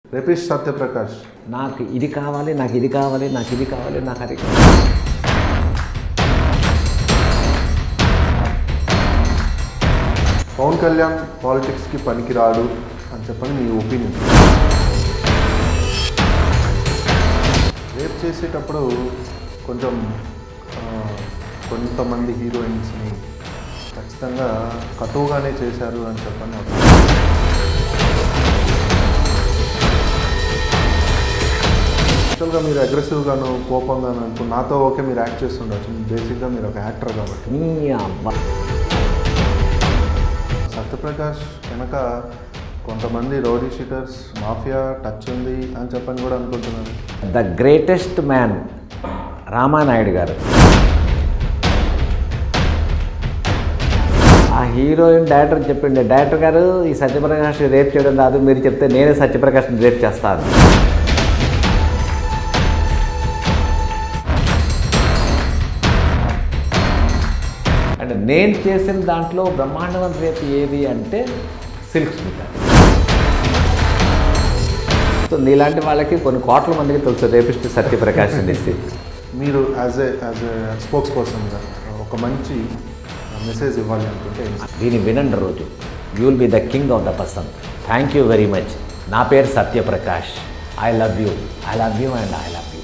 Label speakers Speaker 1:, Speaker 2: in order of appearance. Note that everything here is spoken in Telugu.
Speaker 1: రేపిష్ సత్యప్రకాష్
Speaker 2: నాకు ఇది కావాలి నాకు ఇది కావాలి నాకు ఇది కావాలి నాకు అది కావాలి
Speaker 1: పవన్ కళ్యాణ్ పాలిటిక్స్కి పనికిరాడు అని చెప్పని మీ ఒపీనియన్ రేప్ చేసేటప్పుడు కొంచెం ఆ, కొంతమంది హీరోయిన్స్ని ఖచ్చితంగా కటువుగానే చేశారు అని చెప్పని ఒక యాక్చువల్గా మీరు అగ్రెసివ్గాను కోపంగాను ఇప్పుడు నాతో ఓకే మీరు యాక్ట్ చేస్తుండొచ్చు బేసిక్గా మీరు ఒక యాక్టర్ కాబట్టి
Speaker 2: నీ అబ్బా
Speaker 1: సత్యప్రకాష్ వెనక కొంతమంది రౌడీ షీటర్స్ మాఫియా టచ్ ఉంది అని చెప్పని కూడా అనుకుంటున్నారు
Speaker 2: ద గ్రేటెస్ట్ మ్యాన్ రామానాయుడు గారు ఆ హీరోయిన్ డైరెక్టర్ చెప్పిండే డైరెక్టర్ గారు ఈ సత్యప్రకాష్ రేప్ చేయడం కాదు మీరు చెప్తే నేనే సత్యప్రకాష్ని రేప్ చేస్తాను అండ్ నేను చేసిన దాంట్లో బ్రహ్మాండమైన రేపు ఏది అంటే సిల్క్ స్మిత సో నీలాంటి వాళ్ళకి కొన్ని కోట్ల మందికి తెలుసు రేపిస్ట్ సత్యప్రకాష్ అనేసి
Speaker 1: మీరు as a as a spokes పర్సన్గా ఒక మంచి మెసేజ్ ఇవ్వాలి అనుకుంటే ఏం చెప్తారు?
Speaker 2: దీన్ని వినండి రోజు you will be the king of the person thank you very much నా పేరు Satyaprakash I love you I love you and I love you